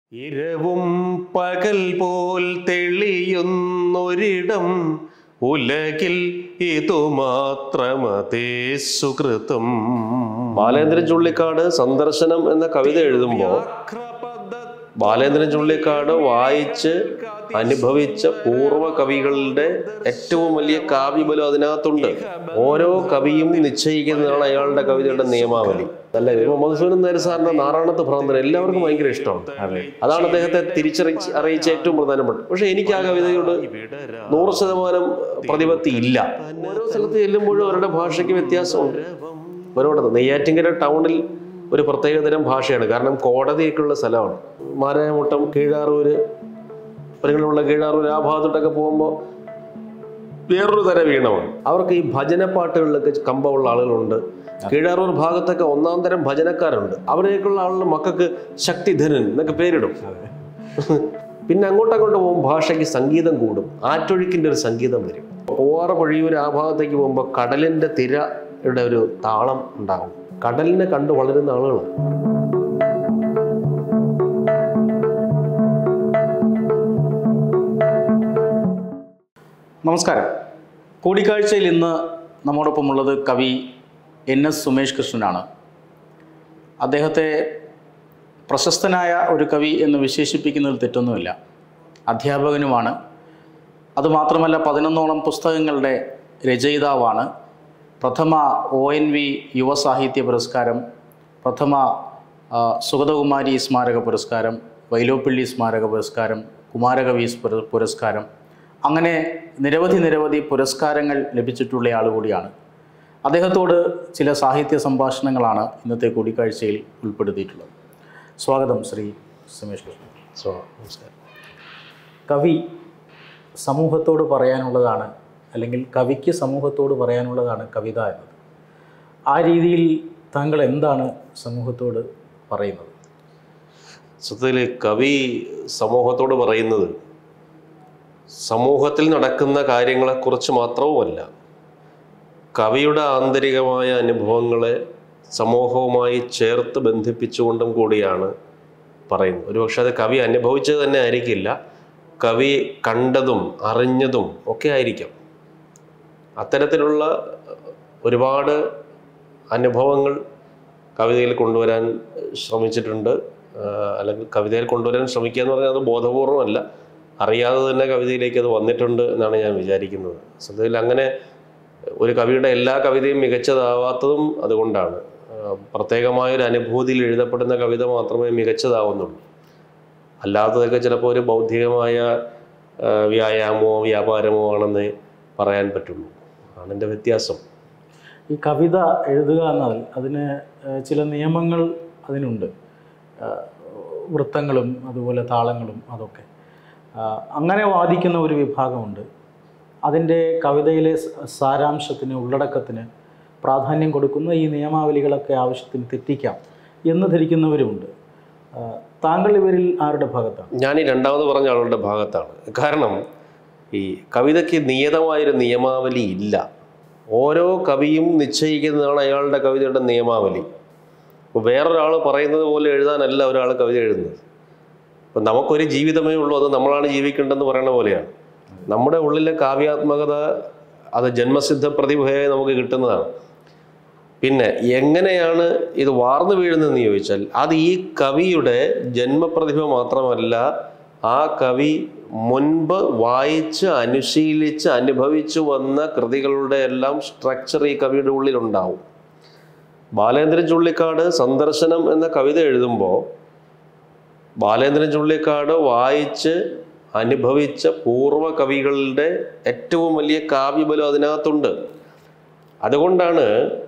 ഇരവും പകൽ പോൽ തെളിയുന്നൊരിടം ഉലകിൽ ഇതു മാത്രമതേ സുകൃതം ബാലേന്ദ്രൻ ചുള്ളിക്കാട് സന്ദർശനം എന്ന കവിത എഴുതുമ്പോൾ ബാലേന്ദ്രൻ ചുള്ളിക്കാട് വായിച്ച് അനുഭവിച്ച പൂർവ്വ കവികളുടെ ഏറ്റവും വലിയ കാവ്യബലം അതിനകത്തുണ്ട് ഓരോ കവിയും നിശ്ചയിക്കുന്നതാണ് അയാളുടെ കവിതയുടെ നിയമാവലി നല്ല ഇപ്പൊ മധുസൂദൻ നായർ സാറിന്റെ നാറാണത്ത് ഭ്രാന്തൻ എല്ലാവർക്കും ഭയങ്കര ഇഷ്ടമാണ് അതാണ് അദ്ദേഹത്തെ തിരിച്ചറിയിച്ച് അറിയിച്ച ഏറ്റവും പ്രധാനപ്പെട്ട പക്ഷെ എനിക്ക് ആ കവിതയോട് നൂറ് ശതമാനം പ്രതിപത്തി ഇല്ല ഓരോ സ്ഥലത്ത് ചെല്ലുമ്പോഴും അവരുടെ ഭാഷയ്ക്ക് വ്യത്യാസമുണ്ട് അവരോട് നെയ്യാറ്റിങ്കര ടൗണിൽ ഒരു പ്രത്യേകതരം ഭാഷയാണ് കാരണം കോടതിയൊക്കെയുള്ള സ്ഥലമാണ് മാരായമുട്ടം കീഴാറൂര് പരിങ്ങളുള്ള കീഴാറൂർ ആ ഭാഗത്തോട്ടൊക്കെ പോകുമ്പോൾ വേറൊരു തരം വീണമാണ് അവർക്ക് ഈ ഭജനപ്പാട്ടുകളിലൊക്കെ കമ്പമുള്ള ആളുകളുണ്ട് കീഴാറൂർ ഭാഗത്തൊക്കെ ഒന്നാം തരം ഭജനക്കാരുണ്ട് അവരേക്കുള്ള ആളുടെ മക്കൾക്ക് ശക്തിധരൻ എന്നൊക്കെ പേരിടും പിന്നെ അങ്ങോട്ടങ്ങോട്ട് പോകുമ്പോൾ ഭാഷയ്ക്ക് സംഗീതം കൂടും ആറ്റൊഴുക്കിൻ്റെ ഒരു സംഗീതം വരും പൂവാറ പൊഴിയൂർ ആ ഭാഗത്തേക്ക് പോകുമ്പോൾ കടലിൻ്റെ തിരയുടെ ഒരു താളം ഉണ്ടാകും കടലിനെ കണ്ടു വളരുന്ന ആളുകളാണ് നമസ്കാരം കൂടിക്കാഴ്ചയിൽ ഇന്ന് നമ്മോടൊപ്പമുള്ളത് കവി എൻ എസ് സുമേഷ് കൃഷ്ണനാണ് അദ്ദേഹത്തെ പ്രശസ്തനായ ഒരു കവി എന്ന് വിശേഷിപ്പിക്കുന്നതിൽ തെറ്റൊന്നുമില്ല അധ്യാപകനുമാണ് അതുമാത്രമല്ല പതിനൊന്നോളം പുസ്തകങ്ങളുടെ രചയിതാവാണ് പ്രഥമ ഒ എൻ വി യുവസാഹിത്യ പുരസ്കാരം പ്രഥമ ആ, സുഗതകുമാരി സ്മാരക പുരസ്കാരം വൈലോപ്പിള്ളി സ്മാരക പുരസ്കാരം കുമാരകവി പുര- പുരസ്കാരം അങ്ങനെ നിരവധി നിരവധി പുരസ്കാരങ്ങൾ ലഭിച്ചിട്ടുള്ള ആൾ കൂടിയാണ് അദ്ദേഹത്തോട് ചില സാഹിത്യ സംഭാഷണങ്ങളാണ് ഇന്നത്തെ കൂടിക്കാഴ്ചയിൽ ഉൾപ്പെടുത്തിയിട്ടുള്ളത് സ്വാഗതം ശ്രീ സുമേഷ് കൃഷ്ണൻ സോ നമസ്കാരം കവി സമൂഹത്തോട് പറയാനുള്ളതാണ് അല്ലെങ്കിൽ കവിക്ക് സമൂഹത്തോട് പറയാനുള്ളതാണ് കവിത എന്നത് ആ രീതിയിൽ താങ്കൾ എന്താണ് സമൂഹത്തോട് പറയുന്നത് സത്യത്തിൽ കവി സമൂഹത്തോട് പറയുന്നത് സമൂഹത്തിൽ നടക്കുന്ന കാര്യങ്ങളെക്കുറിച്ച് മാത്രവുമല്ല കവിയുടെ ആന്തരികമായ അനുഭവങ്ങളെ സമൂഹവുമായി ചേർത്ത് ബന്ധിപ്പിച്ചുകൊണ്ടും കൂടിയാണ് പറയുന്നത് ഒരുപക്ഷെ അത് കവി അനുഭവിച്ചത് തന്നെ ആയിരിക്കില്ല കവി കണ്ടതും അറിഞ്ഞതും ഒക്കെ ആയിരിക്കാം അത്തരത്തിലുള്ള ഒരുപാട് അനുഭവങ്ങൾ കവിതയിൽ കൊണ്ടുവരാൻ ശ്രമിച്ചിട്ടുണ്ട് ആഹ് അല്ലെങ്കിൽ കവിതയിൽ കൊണ്ടുവരാൻ ശ്രമിക്കുക എന്ന് പറഞ്ഞാൽ അത് ബോധപൂർവമല്ല അറിയാതെ തന്നെ കവിതയിലേക്ക് അത് വന്നിട്ടുണ്ട് എന്നാണ് ഞാൻ വിചാരിക്കുന്നത് സത്യത്തിൽ അങ്ങനെ ഒരു കവിയുടെ എല്ലാ കവിതയും മികച്ചതാവാത്തതും അതുകൊണ്ടാണ് ആഹ് പ്രത്യേകമായൊരു അനുഭൂതിയിൽ എഴുതപ്പെടുന്ന കവിത മാത്രമേ മികച്ചതാവുന്നുള്ളൂ അല്ലാത്തതൊക്കെ ചിലപ്പോൾ ഒരു ബൗദ്ധികമായ ആഹ് വ്യായാമമോ വ്യാപാരമോ ആണെന്നേ പറയാൻ പറ്റുള്ളൂ ആണ് എൻ്റെ വ്യത്യാസം ഈ കവിത എഴുതുക എന്നാൽ അതിന് ഏഹ്, ചില നിയമങ്ങൾ അതിനുണ്ട് ഏഹ്, വൃത്തങ്ങളും അതുപോലെ താളങ്ങളും അതൊക്കെ ആഹ്, അങ്ങനെ വാദിക്കുന്ന ഒരു വിഭാഗമുണ്ട് അതിൻ്റെ കവിതയിലെ സ- സാരാംശത്തിന് ഉള്ളടക്കത്തിന് പ്രാധാന്യം കൊടുക്കുന്ന ഈ നിയമാവലികളൊക്കെ ആവശ്യത്തിന് തെറ്റിക്കാം എന്ന് ധരിക്കുന്നവരുമുണ്ട് ആഹ്, താങ്കൾ ഇവരിൽ ആരുടെ ഭാഗത്താണ് ഞാൻ ഈ രണ്ടാമത് പറഞ്ഞ ആളുടെ ഭാഗത്താണ് കാരണം ഈ കവിതയ്ക്ക് നിയതമായൊരു നിയമാവലി ഇല്ല ഓരോ കവിയും നിശ്ചയിക്കുന്നതാണ് അയാളുടെ കവിതയുടെ നിയമാവലി ഇപ്പോൾ വേറൊരാൾ പറയുന്നത് പോലെ എഴുതാനല്ല ഒരാൾ കവിത എഴുതുന്നത് ഇപ്പം നമുക്കൊരു ജീവിതമേ ഉള്ളൂ അത് നമ്മളാണ് ജീവിക്കേണ്ടതെന്ന് പറയുന്ന പോലെയാണ് നമ്മുടെ ഉള്ളിലെ കാവ്യാത്മകത അത് ജന്മസിദ്ധ പ്രതിഭയായി നമുക്ക് കിട്ടുന്നതാണ് പിന്നെ എങ്ങനെയാണ് ഇത് വാർന്നു വീഴുന്നതെന്ന് ചോദിച്ചാൽ അത് ഈ കവിയുടെ ജന്മപ്രതിഭ മാത്രമല്ല ആ കവി മുൻപ് വായിച്ച് അനുശീലിച്ച് അനുഭവിച്ചു വന്ന കൃതികളുടെ എല്ലാം സ്ട്രക്ചർ ഈ കവിയുടെ ഉള്ളിലുണ്ടാവും ബാലേന്ദ്രൻ ചുള്ളിക്കാട് സന്ദർശനം എന്ന കവിത എഴുതുമ്പോൾ ബാലേന്ദ്രൻ ചുള്ളിക്കാട് വായിച്ച് അനുഭവിച്ച പൂർവ്വ കവികളുടെ ഏറ്റവും വലിയ കാവ്യബലം അതിനകത്തുണ്ട് അതുകൊണ്ടാണ്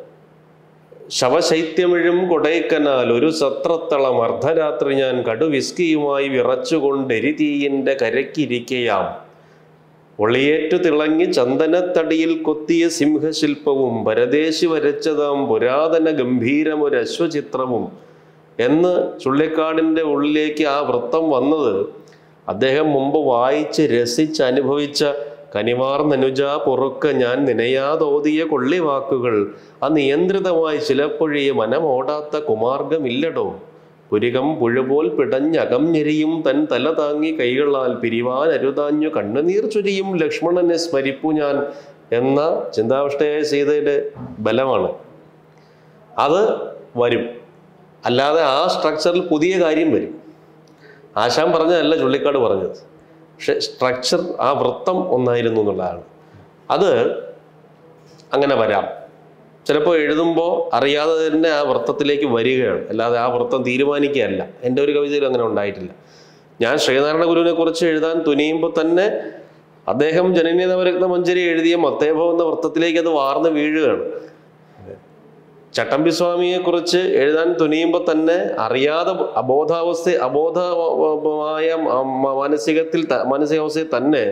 ശവശൈത്യമിഴും കൊടൈക്കനാൽ ഒരു സത്രത്തളം അർദ്ധരാത്രി ഞാൻ കടുവിസ്കിയുമായി വിറച്ചുകൊണ്ട് എരിതീയിൻ്റെ കരയ്ക്കിരിക്കയാം ഒളിയേറ്റു തിളങ്ങി ചന്ദനത്തടിയിൽ കൊത്തിയ സിംഹശില്പവും പരദേശി വരച്ചതാം പുരാതന ഗംഭീരമൊരു അശ്വചിത്രവും എന്ന് ചുള്ളിക്കാടിൻ്റെ ഉള്ളിലേക്ക് ആ വൃത്തം വന്നത് അദ്ദേഹം മുമ്പ് വായിച്ച് രസിച്ച് അനുഭവിച്ച കനിവാർന്നനുജ പൊറുക്ക ഞാൻ നിനയാതോതിയ കൊള്ളിവാക്കുകൾ ആ നിയന്ത്രിതമായി ചിലപ്പൊഴിയെ മനമോടാത്ത കുമാർഗമില്ലടോ പുരികം പുഴപോൽ പിടഞ്ഞകം ഞെരിയും തൻ തല താങ്ങി കൈകളാൽ പിരിവാൻ അരുതാഞ്ഞു കണ്ണുനീർ ചൊരിയും ലക്ഷ്മണനെ സ്മരിപ്പു ഞാൻ എന്ന ചിന്താവിഷ്ടയായ സീതയുടെ ബലമാണ് അത് വരും അല്ലാതെ ആ സ്ട്രക്ചറിൽ പുതിയ കാര്യം വരും ആശാൻ പറഞ്ഞതല്ല ചുള്ളിക്കാട് പറഞ്ഞത് പക്ഷെ സ്ട്രക്ചർ ആ വൃത്തം ഒന്നായിരുന്നു എന്നുള്ളതാണ് അത് അങ്ങനെ വരാം ചിലപ്പോൾ എഴുതുമ്പോൾ അറിയാതെ തന്നെ ആ വൃത്തത്തിലേക്ക് വരികയാണ് അല്ലാതെ ആ വൃത്തം തീരുമാനിക്കുകയല്ല എൻ്റെ ഒരു കവിതയിലും അങ്ങനെ ഉണ്ടായിട്ടില്ല ഞാൻ ശ്രീനാരായണ ഗുരുവിനെ കുറിച്ച് എഴുതാൻ തുനിയുമ്പോൾ തന്നെ അദ്ദേഹം ജനനീയ നവരത്ന മഞ്ജരി എഴുതിയ മത്തേഭം എന്ന വൃത്തത്തിലേക്ക് അത് വാർന്ന് വീഴുകയാണ് ചട്ടമ്പി സ്വാമിയെ കുറിച്ച് എഴുതാൻ തുനിയുമ്പോൾ തന്നെ അറിയാതെ അബോധാവസ്ഥ അബോധമായ മ- മാനസികത്തിൽ ത- മാനസികാവസ്ഥയിൽ തന്നെ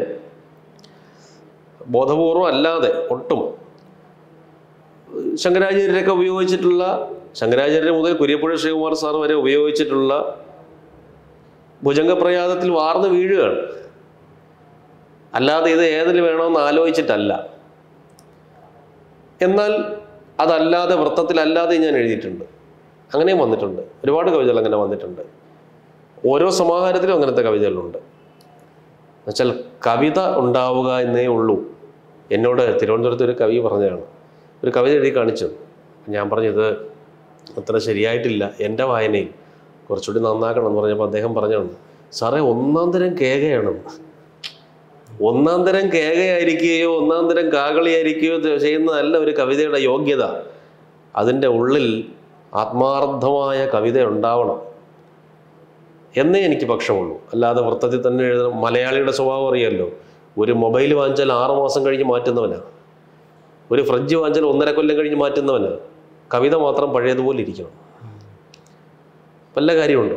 ബോധപൂർവം അല്ലാതെ ഒട്ടും ശങ്കരാചാര്യരൊക്കെ ഉപയോഗിച്ചിട്ടുള്ള ശങ്കരാചാര്യർ മുതൽ കുര്യപ്പുഴ ശ്രീകുമാർ സാർ വരെ ഉപയോഗിച്ചിട്ടുള്ള ഭുജംഗപ്രയാഗത്തിൽ വാർന്ന് വീഴുകയാണ് അല്ലാതെ ഇത് ഏതിൽ വേണമെന്ന് ആലോചിച്ചിട്ടല്ല എന്നാൽ അതല്ലാതെ വൃത്തത്തിലല്ലാതെ ഞാൻ എഴുതിയിട്ടുണ്ട് അങ്ങനെയും വന്നിട്ടുണ്ട് ഒരുപാട് കവിതകൾ അങ്ങനെ വന്നിട്ടുണ്ട് ഓരോ സമാഹാരത്തിലും അങ്ങനത്തെ കവിതകളുണ്ട് എന്നുവെച്ചാൽ കവിത ഉണ്ടാവുക എന്നേ ഉള്ളൂ എന്നോട് തിരുവനന്തപുരത്ത് ഒരു കവി പറഞ്ഞതാണ് ഒരു കവിത എഴുതി കാണിച്ചു ഞാൻ പറഞ്ഞത് അത്ര ശരിയായിട്ടില്ല എൻ്റെ വായനയിൽ കുറച്ചുകൂടി നന്നാക്കണം എന്ന് പറഞ്ഞപ്പോൾ അദ്ദേഹം പറഞ്ഞാണ് സാറേ ഒന്നാം തരം കേകയാണെന്ന് ഒന്നാം തരം കേകയായിരിക്കുകയോ ഒന്നാം തരം കാകളിയായിരിക്കുകയോ ത- ചെയ്യുന്നതല്ല ഒരു കവിതയുടെ യോഗ്യത അതിൻ്റെ ഉള്ളിൽ ആത്മാർത്ഥമായ കവിത ഉണ്ടാവണം എന്നേ എനിക്ക് പക്ഷമുള്ളൂ അല്ലാതെ വൃത്തത്തിൽ തന്നെ എഴുതണം മലയാളിയുടെ സ്വഭാവം അറിയാമല്ലോ ഒരു മൊബൈൽ വാങ്ങിച്ചാൽ ആറ് മാസം കഴിഞ്ഞ് മാറ്റുന്നവനാ ഒരു ഫ്രിഡ്ജ് വാങ്ങിച്ചാൽ ഒന്നര കൊല്ലം കഴിഞ്ഞ് മാറ്റുന്നവനാ കവിത മാത്രം പഴയതുപോലെ ഇരിക്കണം വല്ല കാര്യമുണ്ടോ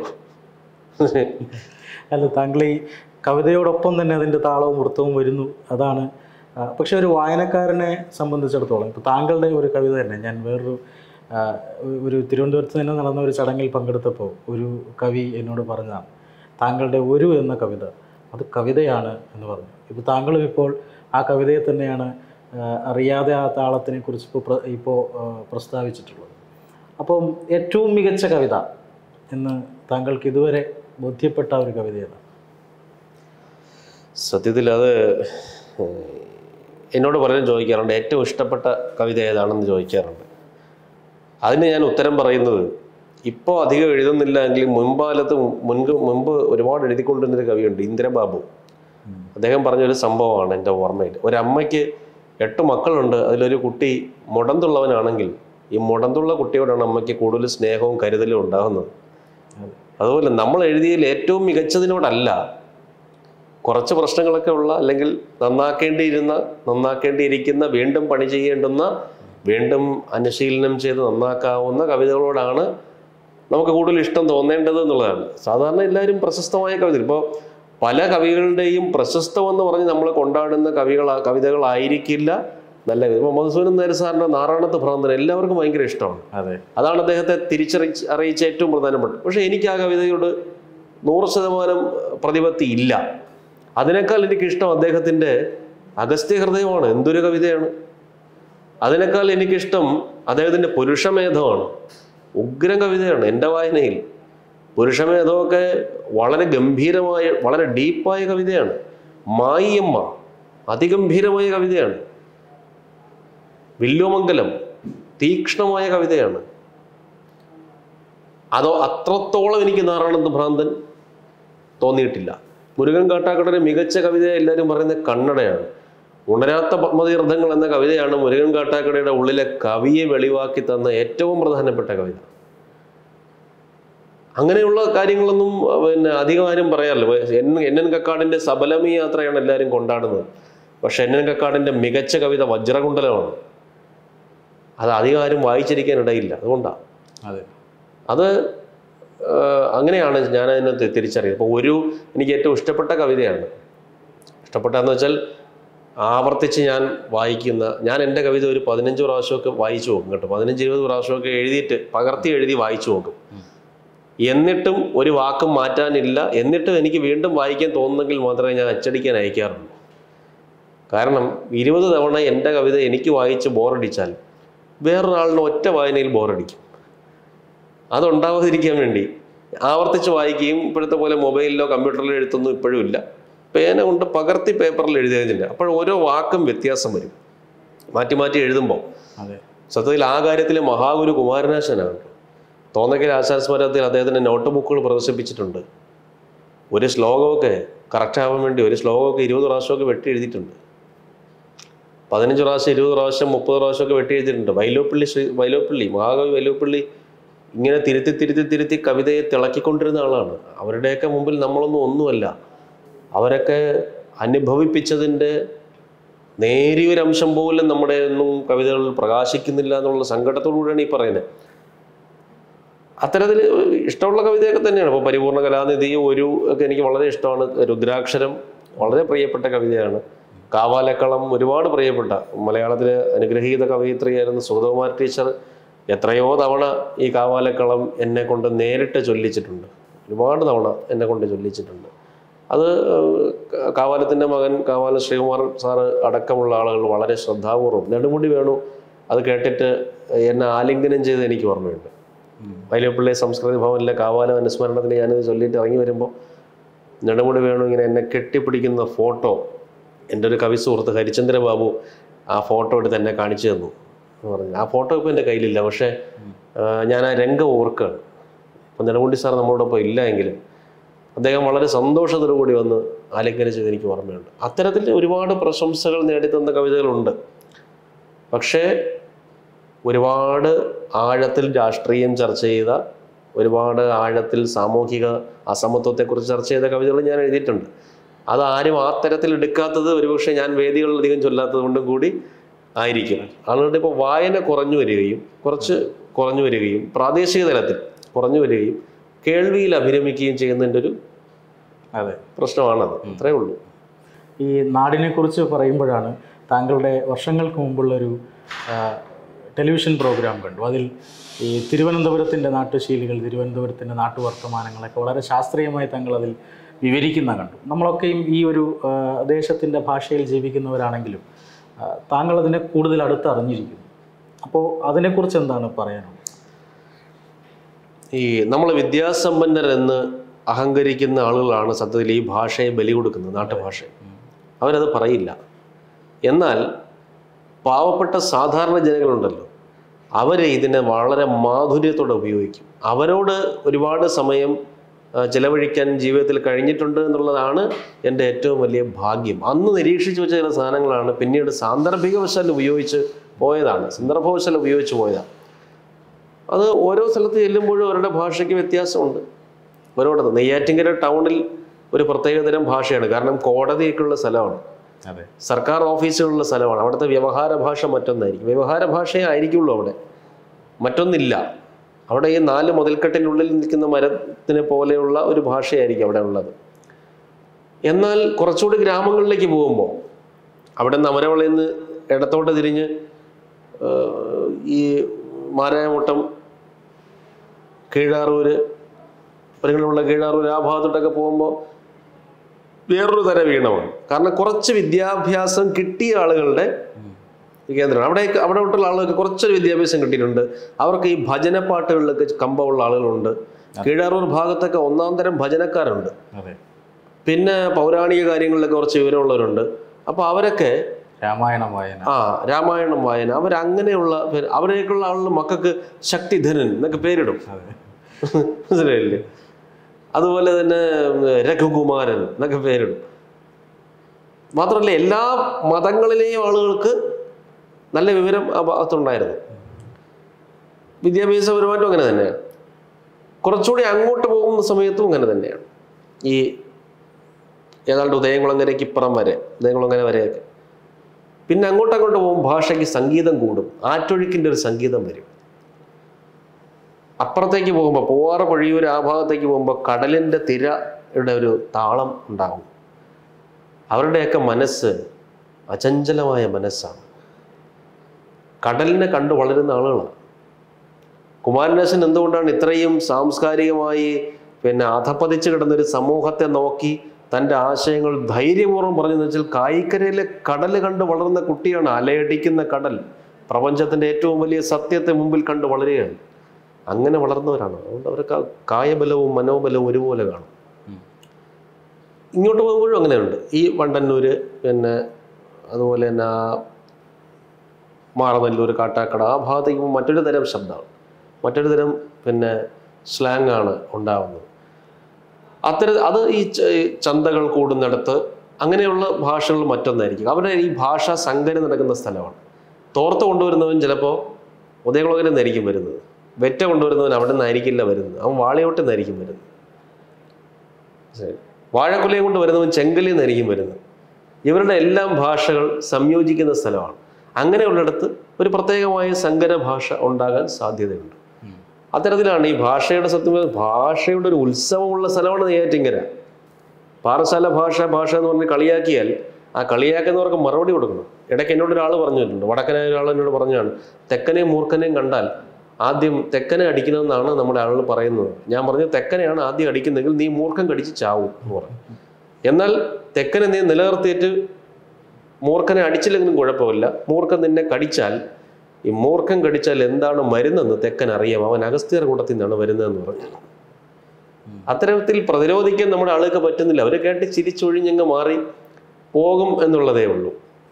അല്ല താങ്കൾ ഈ കവിതയോടൊപ്പം തന്നെ അതിൻ്റെ താളവും വൃത്തവും വരുന്നു അതാണ് ആ, പക്ഷെ ഒരു വായനക്കാരനെ സംബന്ധിച്ചിടത്തോളം ഇപ്പോൾ താങ്കളുടെ ഒരു കവിത തന്നെ ഞാൻ വേറൊരു ആ, ഒരു തിരുവനന്തപുരത്ത് തന്നെ നടന്ന ഒരു ചടങ്ങിൽ പങ്കെടുത്തപ്പോൾ ഒരു കവി എന്നോട് പറഞ്ഞതാണ് താങ്കളുടെ ഒരു എന്ന കവിത അത് കവിതയാണ് എന്ന് പറഞ്ഞു ഇപ്പോൾ താങ്കളും ഇപ്പോൾ ആ കവിതയെ തന്നെയാണ് ആ, അറിയാതെ ആ താളത്തിനെ കുറിച്ച് ഇപ്പോൾ പ്ര ഇപ്പോൾ ആ, പ്രസ്താവിച്ചിട്ടുള്ളത് അപ്പം ഏറ്റവും മികച്ച കവിത എന്ന് താങ്കൾക്ക് ഇതുവരെ ബോധ്യപ്പെട്ട ഒരു കവിത ഏതാണ് സത്യത്തിൽ അത് ഏഹ്, എന്നോട് പലരും ചോദിക്കാറുണ്ട് ഏറ്റവും ഇഷ്ടപ്പെട്ട കവിത ഏതാണെന്ന് ചോദിക്കാറുണ്ട് അതിന് ഞാൻ ഉത്തരം പറയുന്നത് ഇപ്പോൾ അധികം എഴുതുന്നില്ല എങ്കിലും മുൻകാലത്ത് മുൻപ് മുമ്പ് ഒരുപാട് എഴുതിക്കൊണ്ടിരുന്നൊരു കവിയുണ്ട് ഇന്ദിരബാബു അദ്ദേഹം പറഞ്ഞൊരു സംഭവമാണ് എൻ്റെ ഓർമ്മയിൽ ഒരമ്മയ്ക്ക് എട്ട് മക്കളുണ്ട് അതിലൊരു കുട്ടി മുടന്തുള്ളവനാണെങ്കിൽ ഈ മുടന്തുള്ള കുട്ടിയോടാണ് അമ്മയ്ക്ക് കൂടുതൽ സ്നേഹവും കരുതലും ഉണ്ടാകുന്നത് അതുപോലെ നമ്മൾ എഴുതിയതിൽ ഏറ്റവും മികച്ചതിനോടല്ല കുറച്ച് പ്രശ്നങ്ങളൊക്കെ ഉള്ള അല്ലെങ്കിൽ നന്നാക്കേണ്ടിയിരുന്ന നന്നാക്കേണ്ടിയിരിക്കുന്ന വീണ്ടും പണി ചെയ്യേണ്ടുന്ന വീണ്ടും അനുശീലനം ചെയ്ത് നന്നാക്കാവുന്ന കവിതകളോടാണ് നമുക്ക് കൂടുതൽ ഇഷ്ടം തോന്നേണ്ടത് എന്നുള്ളതാണ് സാധാരണ എല്ലാവരും പ്രശസ്തമായ കവിത ഇപ്പോൾ പല കവികളുടെയും പ്രശസ്തമെന്ന് പറഞ്ഞ് നമ്മൾ കൊണ്ടാടുന്ന കവികൾ കവിതകളായിരിക്കില്ല നല്ല ഇപ്പോൾ മധുസൂദൻ നായർ സാറിൻ്റെ നാറാണത്ത് ഭ്രാന്തൻ എല്ലാവർക്കും ഭയങ്കര ഇഷ്ടമാണ് അതെ അതാണ് അദ്ദേഹത്തെ തിരിച്ചറിയിച്ച് അറിയിച്ച ഏറ്റവും പ്രധാനപ്പെട്ട പക്ഷേ എനിക്ക് ആ കവിതയോട് നൂറ് ശതമാനം പ്രതിപത്തി ഇല്ല അതിനേക്കാൾ എനിക്കിഷ്ടം അദ്ദേഹത്തിൻ്റെ അഗസ്ത്യ ഹൃദയമാണ് എന്തൊരു കവിതയാണ് അതിനേക്കാൾ എനിക്കിഷ്ടം അദ്ദേഹത്തിൻ്റെ പുരുഷമേധമാണ് ഉഗ്രം കവിതയാണ് എൻ്റെ വായനയിൽ പുരുഷമേധമൊക്കെ വളരെ ഗംഭീരമായ വളരെ ഡീപ്പായ കവിതയാണ് മായിയമ്മ അതിഗംഭീരമായ കവിതയാണ് വില്ലുമംഗലം തീക്ഷ്ണമായ കവിതയാണ് അതോ അത്രത്തോളം എനിക്ക് നാറാണത്ത് ഭ്രാന്തൻ തോന്നിയിട്ടില്ല മുരുകൻ കാട്ടാക്കടയുടെ മികച്ച കവിത എല്ലാവരും പറയുന്നത് കണ്ണടയാണ് ഉണരാത്ത പത്മതീർത്ഥങ്ങൾ എന്ന കവിതയാണ് മുരുകൻ കാട്ടാക്കടയുടെ ഉള്ളിലെ കവിയെ വെളിവാക്കി തന്ന ഏറ്റവും പ്രധാനപ്പെട്ട കവിത അങ്ങനെയുള്ള കാര്യങ്ങളൊന്നും അഹ് പിന്നെ അധികം ആരും പറയാറില്ല എൻ എൻ എൻ കക്കാടിൻ്റെ സബലമി യാത്രയാണ് എല്ലാവരും കൊണ്ടാടുന്നത് പക്ഷെ എൻ എൻ കക്കാടിൻ്റെ മികച്ച കവിത വജ്രകുണ്ടലമാണ് അത് അധികം ആരും വായിച്ചിരിക്കാൻ ഇടയില്ല അതുകൊണ്ടാണ് അതെ അത് ആ, അങ്ങനെയാണ് ഞാൻ അതിനെ തി- തിരിച്ചറിയുന്നത് ഇപ്പോൾ ഒരു എനിക്ക് ഏറ്റവും ഇഷ്ടപ്പെട്ട കവിതയാണ് ഇഷ്ടപ്പെട്ടതെന്ന് വെച്ചാൽ ആവർത്തിച്ച് ഞാൻ വായിക്കുന്ന ഞാൻ എൻ്റെ കവിത ഒരു പതിനഞ്ച് പ്രാവശ്യമൊക്കെ വായിച്ചു നോക്കും കേട്ടോ പതിനഞ്ച് ഇരുപത് പ്രാവശ്യമൊക്കെ എഴുതിയിട്ട് പകർത്തി എഴുതി വായിച്ചു നോക്കും എന്നിട്ടും ഒരു വാക്കും മാറ്റാനില്ല എന്നിട്ടും എനിക്ക് വീണ്ടും വായിക്കാൻ തോന്നുന്നെങ്കിൽ മാത്രമേ ഞാൻ അച്ചടിക്കാൻ അയക്കാറുള്ളൂ കാരണം ഇരുപത് തവണ എൻ്റെ കവിത എനിക്ക് വായിച്ച് ബോറടിച്ചാൽ വേറൊരാളിന് ഒറ്റ വായനയിൽ ബോറടിക്കും അതുണ്ടാവാതിരിക്കാൻ വേണ്ടി ആവർത്തിച്ച് വായിക്കുകയും ഇപ്പോഴത്തെ പോലെ മൊബൈലിലോ കമ്പ്യൂട്ടറിലോ എഴുത്തൊന്നും ഇപ്പോഴും ഇല്ല പേന കൊണ്ട് പകർത്തി പേപ്പറിൽ എഴുതിയതില്ല അപ്പോൾ ഓരോ വാക്കും വ്യത്യാസം വരും മാറ്റി മാറ്റി എഴുതുമ്പോൾ അതെ സത്യത്തിൽ ആ കാര്യത്തിൽ മഹാഗുരു കുമാരനാശനാണ് തോന്നക്കൽ ആശാസ്മരത്തിൽ അദ്ദേഹത്തിൻ്റെ നോട്ട് ബുക്കുകൾ പ്രദർശിപ്പിച്ചിട്ടുണ്ട് ഒരു ശ്ലോകമൊക്കെ കറക്റ്റ് ആവാൻ വേണ്ടി ഒരു ശ്ലോകമൊക്കെ ഇരുപത് പ്രാവശ്യമൊക്കെ വെട്ടി എഴുതിയിട്ടുണ്ട് പതിനഞ്ച് പ്രാവശ്യം ഇരുപത് പ്രാവശ്യം മുപ്പത് പ്രാവശ്യമൊക്കെ വെട്ടി എഴുതിയിട്ടുണ്ട് വൈലോപ്പള്ളി ശ്രീ വൈലോപ്പള്ളി മഹാകവി വൈലോപ്പള്ളി ഇങ്ങനെ തിരുത്തി തിരുത്തി തിരുത്തി കവിതയെ തിളക്കിക്കൊണ്ടിരുന്ന ആളാണ് അവരുടെയൊക്കെ മുമ്പിൽ നമ്മളൊന്നും ഒന്നുമല്ല അവരൊക്കെ അനുഭവിപ്പിച്ചതിൻ്റെ നേരിയൊരു അംശം പോലും നമ്മുടെ ഒന്നും കവിതകളിൽ പ്രകാശിക്കുന്നില്ല എന്നുള്ള സങ്കടത്തോടുകൂടിയാണ് ഈ പറയുന്നത് അത്തരത്തിൽ ഇഷ്ടമുള്ള കവിതയൊക്കെ തന്നെയാണ് ഇപ്പോൾ പരിപൂർണ കലാനിധി ഒരു ഒക്കെ എനിക്ക് വളരെ ഇഷ്ടമാണ് രുദ്രാക്ഷരം വളരെ പ്രിയപ്പെട്ട കവിതയാണ് കാവാലക്കളം ഒരുപാട് പ്രിയപ്പെട്ട മലയാളത്തിലെ അനുഗ്രഹീത കവയിത്രിയായിരുന്ന സുഗതകുമാർ ടീച്ചർ എത്രയോ തവണ ഈ കാവാലക്കളം എന്നെ കൊണ്ട് നേരിട്ട് ചൊല്ലിച്ചിട്ടുണ്ട് ഒരുപാട് തവണ എന്നെ കൊണ്ട് ചൊല്ലിച്ചിട്ടുണ്ട് അത് ഏഹ്, കാവാലത്തിൻ്റെ മകൻ കാവാലം ശ്രീകുമാർ സാറ് അടക്കമുള്ള ആളുകൾ വളരെ ശ്രദ്ധാപൂർവ്വം നെടുമുടി വേണു അത് കേട്ടിട്ട് എന്നെ ആലിംഗനം ചെയ്ത് എനിക്ക് ഓർമ്മയുണ്ട് വൈലപ്പള്ളി സംസ്കൃതി ഭവനിലെ കാവാലം അനുസ്മരണത്തിന് ഞാനിത് ചൊല്ലിയിട്ട് ഇറങ്ങി വരുമ്പോൾ നെടുമുടി വേണു ഇങ്ങനെ എന്നെ കെട്ടിപ്പിടിക്കുന്ന ഫോട്ടോ എൻ്റെ ഒരു കവി സുഹൃത്ത് ഹരിചന്ദ്ര ബാബു ആ ഫോട്ടോ എടുത്ത് എന്നെ കാണിച്ചു തന്നു എന്ന് പറഞ്ഞു ആ ഫോട്ടോ ഇപ്പോൾ എൻ്റെ കയ്യിലില്ല പക്ഷേ ആ, ഞാൻ ആ രംഗം ഓർക്കുകയാണ് അപ്പം നെടുമുടി സാർ നമ്മളോടൊപ്പം ഇല്ല എങ്കിലും അദ്ദേഹം വളരെ സന്തോഷത്തോടു കൂടി വന്ന് ആലിംഗനം ചെയ്ത് എനിക്ക് ഓർമ്മയുണ്ട് അത്തരത്തിൽ ഒരുപാട് പ്രശംസകൾ നേടിത്തന്ന കവിതകളുണ്ട് പക്ഷേ ഒരുപാട് ആഴത്തിൽ രാഷ്ട്രീയം ചർച്ച ചെയ്ത ഒരുപാട് ആഴത്തിൽ സാമൂഹിക അസമത്വത്തെക്കുറിച്ച് ചർച്ച ചെയ്ത കവിതകൾ ഞാൻ എഴുതിയിട്ടുണ്ട് അത് ആരും ആ തരത്തിൽ എടുക്കാത്തത് ഒരുപക്ഷെ ഞാൻ വേദികളിൽ അധികം ചൊല്ലാത്തത് കൊണ്ടും കൂടി ആയിരിക്കും ആളുകളുടെ ഇപ്പോൾ വായന കുറഞ്ഞു വരികയും കുറച്ച് കുറഞ്ഞു വരികയും പ്രാദേശിക തലത്തിൽ കുറഞ്ഞു വരികയും കേൾവിയിൽ അഭിരമിക്കുകയും ചെയ്യുന്നതിൻ്റെ ഒരു അതെ പ്രശ്നമാണത് അത്രേ ഉള്ളൂ ഈ നാടിനെക്കുറിച്ച് പറയുമ്പോഴാണ് താങ്കളുടെ വർഷങ്ങൾക്ക് മുമ്പുള്ളൊരു ആ, ടെലിവിഷൻ പ്രോഗ്രാം കണ്ടു അതിൽ ഈ തിരുവനന്തപുരത്തിൻ്റെ നാട്ടുശീലികൾ തിരുവനന്തപുരത്തിൻ്റെ നാട്ടുവർത്തമാനങ്ങളൊക്കെ വളരെ ശാസ്ത്രീയമായി താങ്കൾ അതിൽ വിവരിക്കുന്ന കണ്ടു നമ്മളൊക്കെയും ഈ ഒരു ആ, ദേശത്തിൻ്റെ ഭാഷയിൽ ജീവിക്കുന്നവരാണെങ്കിലും ആ, താങ്കൾ അതിനെ കൂടുതൽ അടുത്ത് അറിഞ്ഞിരിക്കുന്നു അപ്പോൾ അതിനെക്കുറിച്ച് എന്താണ് പറയാനുള്ളത് ഈ നമ്മൾ വിദ്യാസമ്പന്നരെന്ന് അഹങ്കരിക്കുന്ന ആളുകളാണ് സത്യത്തിൽ ഈ ഭാഷയെ ബലി കൊടുക്കുന്നത് നാട്ടുഭാഷയെ അവരത് പറയില്ല എന്നാൽ പാവപ്പെട്ട സാധാരണ ജനങ്ങളുണ്ടല്ലോ അവർ ഇതിനെ വളരെ മാധുര്യത്തോടെ ഉപയോഗിക്കും അവരോട് ഒരുപാട് സമയം ആ, ചെലവഴിക്കാൻ ജീവിതത്തിൽ കഴിഞ്ഞിട്ടുണ്ട് എന്നുള്ളതാണ് എൻ്റെ ഏറ്റവും വലിയ ഭാഗ്യം അന്ന് നിരീക്ഷിച്ചു വെച്ച ചില സാധനങ്ങളാണ് പിന്നീട് സാന്ദർഭികവശാൽ ഉപയോഗിച്ച് പോയതാണ് സന്ദർഭവശാൽ ഉപയോഗിച്ച് പോയതാണ് അത് ഓരോ സ്ഥലത്ത് ചെല്ലുമ്പോഴും അവരുടെ ഭാഷയ്ക്ക് വ്യത്യാസമുണ്ട് ഓരോടത്ത് നെയ്യാറ്റിങ്കര ടൗണിൽ ഒരു പ്രത്യേകതരം ഭാഷയാണ് കാരണം കോടതിയൊക്കെയുള്ള സ്ഥലമാണ് അതെ സർക്കാർ ഓഫീസുകളുള്ള സ്ഥലമാണ് അവിടുത്തെ വ്യവഹാര ഭാഷ മറ്റൊന്നായിരിക്കും വ്യവഹാര ഭാഷയെ ആയിരിക്കുള്ളൂ അവിടെ മറ്റൊന്നില്ല അവിടെ ഈ നാല് മുതൽക്കെട്ടിനുള്ളിൽ നിൽക്കുന്ന മരത്തിനെ പോലെയുള്ള ഒരു ഭാഷയായിരിക്കും അവിടെ ഉള്ളത് എന്നാൽ കുറച്ചുകൂടി ഗ്രാമങ്ങളിലേക്ക് പോകുമ്പോൾ അവിടെ നിന്ന് അമരവളയിൽ നിന്ന് ഇടത്തോട്ട് തിരിഞ്ഞ് ഏഹ്, ഈ മാരായമുട്ടം കീഴാറൂര് പരിഗണമുള്ള കീഴാറൂർ ആ ഭാഗത്തോട്ടൊക്കെ പോകുമ്പോൾ വേറൊരു തരം വീണമാണ് കാരണം കുറച്ച് വിദ്യാഭ്യാസം കിട്ടിയ ആളുകളുടെ ഒരു കേന്ദ്രമാണ് അവിടെ അവിടെ തൊട്ടുള്ള ആളുകൾക്ക് കുറച്ചൊരു വിദ്യാഭ്യാസം കിട്ടിയിട്ടുണ്ട് അവർക്ക് ഈ ഭജനപ്പാട്ടുകളിലൊക്കെ കമ്പമുള്ള ആളുകളുണ്ട് കീഴാറൂർ ഭാഗത്തൊക്കെ ഒന്നാം തരം ഭജനക്കാരുണ്ട് അതെ പിന്നെ പൗരാണിക കാര്യങ്ങളിലൊക്കെ കുറച്ച് വിവരമുള്ളവരുണ്ട് അപ്പോൾ അവരൊക്കെ രാമായണം വായന ആ രാമായണം വായന അവരങ്ങനെയുള്ള പേര് അവരേക്കുള്ള ആളുകൾ മക്കൾക്ക് ശക്തിധരൻ എന്നൊക്കെ പേരിടും അതെ മനസ്സിലായില്ലേ അതുപോലെ തന്നെ ഉം, രഘുകുമാരൻ എന്നൊക്കെ പേരിടും മാത്രമല്ല എല്ലാ മതങ്ങളിലെയും ആളുകൾക്ക് നല്ല വിവരം ആ ഭാഗത്തുണ്ടായിരുന്നു വിദ്യാഭ്യാസപരമായിട്ടും അങ്ങനെ തന്നെയാണ് കുറച്ചുകൂടി അങ്ങോട്ട് പോകുന്ന സമയത്തും അങ്ങനെ തന്നെയാണ് ഈ ഏതാണ്ട് ഉദയംകുളങ്ങരയ്ക്ക് ഇപ്പുറം വരെ ഉദയംകുളങ്ങര വരെയൊക്കെ പിന്നെ അങ്ങോട്ട് അങ്ങോട്ട് പോകുമ്പോൾ ഭാഷയ്ക്ക് സംഗീതം കൂടും ആറ്റൊഴുക്കിൻ്റെ ഒരു സംഗീതം വരും അപ്പുറത്തേക്ക് പോകുമ്പോൾ പൂവാറ് പൊഴിയൂർ ആ ഭാഗത്തേക്ക് പോകുമ്പോൾ കടലിൻ്റെ തിരയുടെ ഒരു താളം ഉണ്ടാകും അവരുടെയൊക്കെ മനസ്സ് അചഞ്ചലമായ മനസ്സാണ് കടലിനെ കണ്ടു വളരുന്ന ആളുകളാണ് കുമാരനാശൻ എന്തുകൊണ്ടാണ് ഇത്രയും സാംസ്കാരികമായി പിന്നെ അധപ്പതിച്ച് കിടന്നൊരു സമൂഹത്തെ നോക്കി തൻ്റെ ആശയങ്ങൾ ധൈര്യപൂർവ്വം പറഞ്ഞെന്ന് വെച്ചാൽ കായിക്കരയിലെ കടൽ കണ്ട് വളർന്ന കുട്ടിയാണ് അലയടിക്കുന്ന കടൽ പ്രപഞ്ചത്തിൻ്റെ ഏറ്റവും വലിയ സത്യത്തെ മുമ്പിൽ കണ്ട് വളരുകയാണ് അങ്ങനെ വളർന്നവരാണ് അതുകൊണ്ട് അവർക്ക് ആ കായബലവും മനോബലവും ഒരുപോലെ കാണും ഉം. ഇങ്ങോട്ട് പോകുമ്പോഴും അങ്ങനെയുണ്ട് ഈ വണ്ടന്നൂർ പിന്നെ അതുപോലെ തന്നെ ആ മാറനല്ലൂർ കാട്ടാക്കട ആ ഭാഗത്തേക്ക് പോകുമ്പോൾ മറ്റൊരു തരം ശബ്ദമാണ് മറ്റൊരു തരം പിന്നെ സ്ലാങ് ആണ് ഉണ്ടാവുന്നത് അത്തരം അത് ഈ ച- ഈ ചന്തകൾ കൂടുന്നിടത്ത് അങ്ങനെയുള്ള ഭാഷകൾ മറ്റൊന്നായിരിക്കും അവരുടെ ഈ ഭാഷ സങ്കരം നടക്കുന്ന സ്ഥലമാണ് തോർത്ത് കൊണ്ടുവരുന്നവൻ ചിലപ്പോൾ ഉദയകുളകരിൽ നിന്നായിരിക്കും വരുന്നത് വെറ്റ കൊണ്ടുവരുന്നവൻ അവിടെ നിന്നായിരിക്കില്ല വരുന്നത് അവൻ വാളയോട്ടിൽ നിന്നായിരിക്കും വരുന്നത് ശരി. വാഴക്കുലയും കൊണ്ട് വരുന്നവൻ ചെങ്കലിൽ നിന്നായിരിക്കും വരുന്നത് ഇവരുടെ എല്ലാം ഭാഷകൾ സംയോജിക്കുന്ന സ്ഥലമാണ് അങ്ങനെയുള്ളിടത്ത് ഒരു പ്രത്യേകമായ സങ്കര ഭാഷ ഉണ്ടാകാൻ സാധ്യതയുണ്ട് ഉം. അത്തരത്തിലാണ് ഈ ഭാഷയുടെ സത്യം പറഞ്ഞാൽ ഭാഷയുടെ ഒരു ഉത്സവമുള്ള സ്ഥലമാണ് നെയ്യാറ്റിങ്കര പാറശാല ഭാഷ ഭാഷ എന്ന് പറഞ്ഞ് കളിയാക്കിയാൽ ആ കളിയാക്കുന്നവർക്ക് മറുപടി കൊടുക്കണം ഇടയ്ക്ക് എന്നോട് ഒരാൾ പറഞ്ഞിട്ടുണ്ട് വടക്കനെ ഒരാൾ എന്നോട് പറഞ്ഞാണ് തെക്കനെയും മൂർഖനെയും കണ്ടാൽ ആദ്യം തെക്കനെ അടിക്കണമെന്നാണ് നമ്മുടെ ആളുകൾ പറയുന്നത് ഞാൻ പറഞ്ഞു തെക്കനെയാണ് ആദ്യം അടിക്കുന്നതെങ്കിൽ നീ മൂർഖൻ കടിച്ച് ചാവും എന്ന് പറഞ്ഞു എന്നാൽ തെക്കനെ നീ നിലനിർത്തിയിട്ട് മൂർഖനെ അടിച്ചില്ലെങ്കിലും കുഴപ്പമില്ല മൂർഖൻ നിന്നെ കടിച്ചാൽ ഈ മൂർഖൻ കടിച്ചാൽ എന്താണ് മരുന്നെന്ന് തെക്കൻ അറിയാം അവൻ അഗസ്ത്യർ കൂട്ടത്തിൽ നിന്നാണ് വരുന്നതെന്ന് പറഞ്ഞു അത്തരത്തിൽ പ്രതിരോധിക്കാൻ നമ്മുടെ ആളുകൾക്ക് പറ്റുന്നില്ല അവർ കേട്ട് ചിരിച്ചൊഴിഞ്ഞങ്ങ് മാറി പോകും എന്നുള്ളതേ ഉള്ളൂ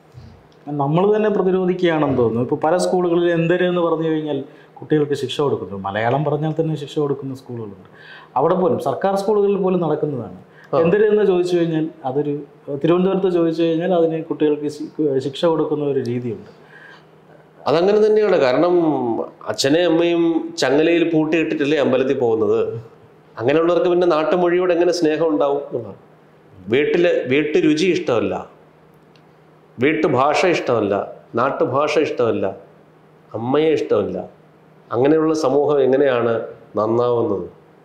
നമ്മൾ തന്നെ പ്രതിരോധിക്കുകയാണെന്ന് തോന്നുന്നു ഇപ്പോൾ പല സ്കൂളുകളിൽ എന്തര് എന്ന് പറഞ്ഞു കഴിഞ്ഞാൽ കുട്ടികൾക്ക് ശിക്ഷ കൊടുക്കുന്നു മലയാളം പറഞ്ഞാൽ തന്നെ ശിക്ഷ കൊടുക്കുന്ന സ്കൂളുകളുണ്ട് അവിടെ പോലും സർക്കാർ സ്കൂളുകളിൽ പോലും നടക്കുന്നതാണ് എന്തര് എന്ന് ചോദിച്ചു കഴിഞ്ഞാൽ അതൊരു തിരുവനന്തപുരത്ത് ചോദിച്ചു കഴിഞ്ഞാൽ അതിന് കുട്ടികൾക്ക് ശി- ശിക്ഷ കൊടുക്കുന്ന ഒരു രീതിയുണ്ട് അതങ്ങനെ തന്നെയാണ് കാരണം അച്ഛനെയും അമ്മയും ചങ്ങലയിൽ പൂട്ടിയിട്ടിട്ടല്ലേ അമ്പലത്തിൽ പോകുന്നത് അങ്ങനെയുള്ളവർക്ക് പിന്നെ നാട്ടുമൊഴിയോട് എങ്ങനെ സ്നേഹം ഉണ്ടാവും എന്നുള്ളതാണ് വീട്ടില് വീട്ടു രുചി ഇഷ്ടമല്ല വീട്ടുഭാഷ ഇഷ്ടമല്ല നാട്ടുഭാഷ ഇഷ്ടമല്ല അമ്മയെ ഇഷ്ടമല്ല അങ്ങനെയുള്ള സമൂഹം എങ്ങനെയാണ് നന്നാവുന്നത്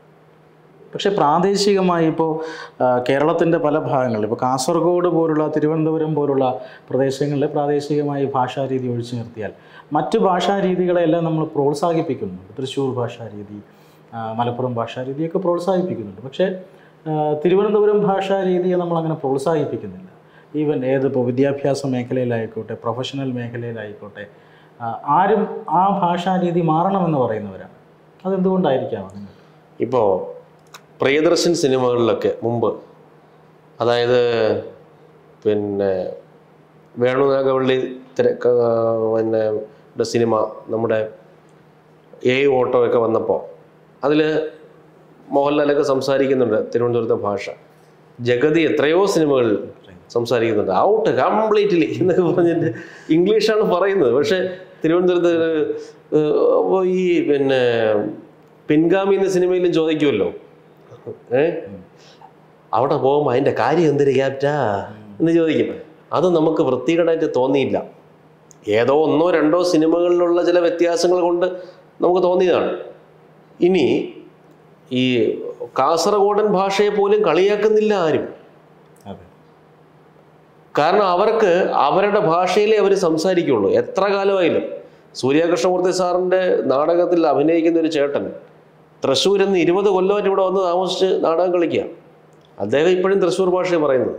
പക്ഷേ പ്രാദേശികമായി ഇപ്പോൾ കേരളത്തിൻ്റെ പല ഭാഗങ്ങളിൽ ഇപ്പോൾ കാസർഗോഡ് പോലുള്ള തിരുവനന്തപുരം പോലുള്ള പ്രദേശങ്ങളിലെ പ്രാദേശികമായി ഭാഷാരീതി ഒഴിച്ചു നിർത്തിയാൽ മറ്റ് ഭാഷാരീതികളെല്ലാം നമ്മൾ പ്രോത്സാഹിപ്പിക്കുന്നുണ്ട് തൃശ്ശൂർ ഭാഷാരീതി ആ, മലപ്പുറം ഭാഷാരീതിയൊക്കെ പ്രോത്സാഹിപ്പിക്കുന്നുണ്ട് പക്ഷേ ആ, തിരുവനന്തപുരം ഭാഷാരീതിയെ നമ്മളങ്ങനെ പ്രോത്സാഹിപ്പിക്കുന്നില്ല ഈവൻ ഏതിപ്പോൾ വിദ്യാഭ്യാസ മേഖലയിലായിക്കോട്ടെ പ്രൊഫഷണൽ മേഖലയിലായിക്കോട്ടെ ആ, ആരും ആ ഭാഷാരീതി മാറണമെന്ന് പറയുന്നവരാണ് അതെന്തുകൊണ്ടായിരിക്കാം അങ്ങനെ ഇപ്പോൾ പ്രിയദർശൻ സിനിമകളിലൊക്കെ മുമ്പ് അതായത് പിന്നെ വേണുനാഗവള്ളി തിര ക- പിന്നെ ടെ സിനിമ നമ്മുടെ എ ഓട്ടോ ഒക്കെ വന്നപ്പോൾ അതിൽ മോഹൻലാലൊക്കെ സംസാരിക്കുന്നുണ്ട് തിരുവനന്തപുരത്തെ ഭാഷ ജഗതി എത്രയോ സിനിമകളിൽ സംസാരിക്കുന്നുണ്ട് ഔട്ട് കംപ്ലീറ്റ്ലി എന്നൊക്കെ പറഞ്ഞിട്ട് ഇംഗ്ലീഷാണ് പറയുന്നത് പക്ഷേ തിരുവനന്തപുരത്ത് ഏഹ്, അപ്പൊ ഈ പിന്നെ പിൻഗാമി എന്ന സിനിമയിലും ചോദിക്കുമല്ലോ ഏ അവിടെ പോകുമ്പോൾ അതിൻ്റെ കാര്യം എന്തൊരു ക്യാപ്റ്റാ എന്ന് ചോദിക്കും അത് നമുക്ക് വൃത്തികേടായിട്ട് തോന്നിയില്ല ഏതോ ഒന്നോ രണ്ടോ സിനിമകളിലുള്ള ചില വ്യത്യാസങ്ങൾ കൊണ്ട് നമുക്ക് തോന്നിയതാണ് ഇനി ഈ കാസർഗോഡൻ ഭാഷയെ പോലും കളിയാക്കുന്നില്ല ആരും അതെ കാരണം അവർക്ക് അവരുടെ ഭാഷയിലേ അവർ സംസാരിക്കുള്ളൂ എത്ര കാലമായാലും സൂര്യകൃഷ്ണമൂർത്തി സാറിൻ്റെ നാടകത്തിൽ അഭിനയിക്കുന്ന ഒരു ചേട്ടൻ തൃശ്ശൂരിൽ നിന്ന് ഇരുപത് കൊല്ലമായിട്ട് ഇവിടെ വന്ന് താമസിച്ച് നാടകം കളിക്കുക അദ്ദേഹം ഇപ്പോഴും തൃശ്ശൂർ ഭാഷയാണ് പറയുന്നത്